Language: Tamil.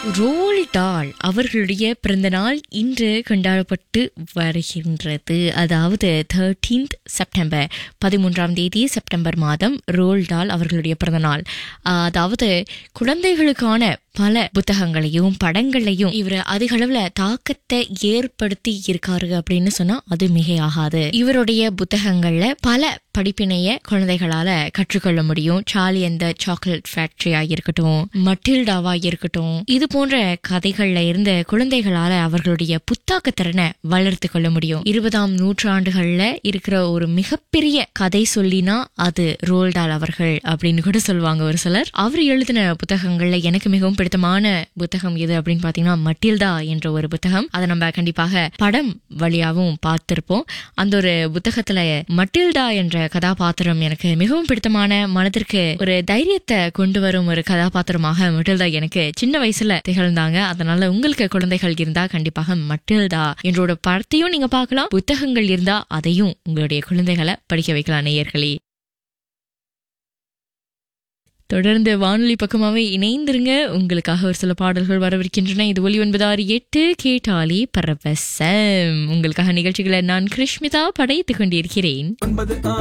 ரோல் டால் அவர்களுடைய பிறந்தநாள் இன்று கொண்டாடப்பட்டு வருகின்றது அதாவது தேர்டீன்த் செப்டம்பர் பதிமூன்றாம் தேதி செப்டம்பர் மாதம் ரோல் டால் அவர்களுடைய பிறந்தநாள் ஆஹ், அதாவது குழந்தைகளுக்கான பல புத்தகங்களையும் படங்களையும் இவர் அதிக அளவுல தாக்கத்தை ஏற்படுத்தி இருக்காரு அப்படின்னு சொன்னா அது மிகையாகாது இவருடைய புத்தகங்கள்ல பல படிப்பினைய குழந்தைகளால கற்றுக்கொள்ள முடியும் சார்லி அந்த சாக்லேட் ஃபேக்டரியா இருக்கட்டும் மட்டில்டாவா இருக்கட்டும் இது போன்ற கதைகள்ல இருந்து குழந்தைகளால அவர்களுடைய புத்தாக்க திறனை வளர்த்து கொள்ள முடியும் இருபதாம் நூற்றாண்டுகள்ல இருக்கிற ஒரு மிகப்பெரிய கதை சொல்லினா அது ரோல்டால் அவர்கள் அப்படின்னு கூட சொல்லுவாங்க ஒரு சிலர் அவர் எழுதின புத்தகங்கள்ல எனக்கு மிகவும் பிடித்தமான புத்தகம் எது அப்படின்னு பாத்தீங்கன்னா மட்டில்டா என்ற ஒரு புத்தகம் அதை நம்ம கண்டிப்பாக படம் வழியாவும் பார்த்திருப்போம் அந்த ஒரு புத்தகத்துல மட்டில்டா என்ற கதாபாத்திரம் எனக்கு மிகவும் பிடித்தமான மனதிற்கு ஒரு தைரியத்தை கொண்டு வரும் ஒரு கதாபாத்திரமாக மட்டில்டா எனக்கு சின்ன வயசுல திகழ்ந்தாங்க அதனால உங்களுக்கு குழந்தைகள் இருந்தா கண்டிப்பாக மட்டில்டா என்றோட படத்தையும் நீங்க பார்க்கலாம் புத்தகங்கள் இருந்தா அதையும் உங்களுடைய குழந்தைகளை படிக்க வைக்கலாம் நேயர்களே தொடர்ந்து வானொலி பக்கமாவே இணைந்திருங்க உங்களுக்காக ஒரு சில பாடல்கள் வரவிருக்கின்றன இது ஒலி ஒன்பதாறு எட்டு கேட்டாலே பரவசம் உங்களுக்காக நிகழ்ச்சிகளை நான் கிருஷ்மிதா படைத்துக் கொண்டிருக்கிறேன் ஒன்பது